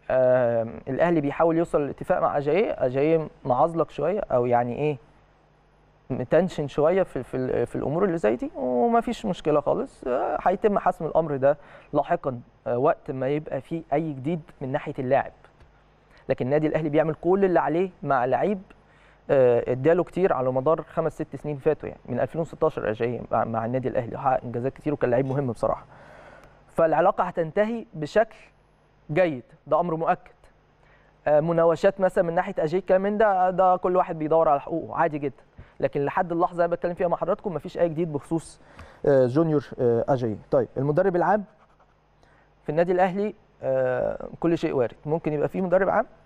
آه الاهلي بيحاول يوصل لاتفاق مع اجاييه اجاييه معزلق شويه او يعني ايه متنشن شويه في في, في الامور اللي زي دي وما فيش مشكله خالص آه، هيتم حسم الامر ده لاحقا آه، وقت ما يبقى فيه اي جديد من ناحيه اللاعب لكن النادي الاهلي بيعمل كل اللي عليه مع لعيب آه، اداله كتير على مدار خمس ست سنين فاتوا يعني من 2016 اجاييه مع, مع النادي الاهلي حقق انجازات كتير وكان لعيب مهم بصراحه فالعلاقه هتنتهي بشكل جيد ده امر مؤكد آه، مناوشات مثلا من ناحيه اجاي كلام من ده ده كل واحد بيدور على حقوقه عادي جدا لكن لحد اللحظه اللي أنا بتكلم فيها مع حضراتكم مفيش اي جديد بخصوص آه، جونيور آه، اجاي طيب المدرب العام في النادي الاهلي آه، كل شيء وارد ممكن يبقى فيه مدرب عام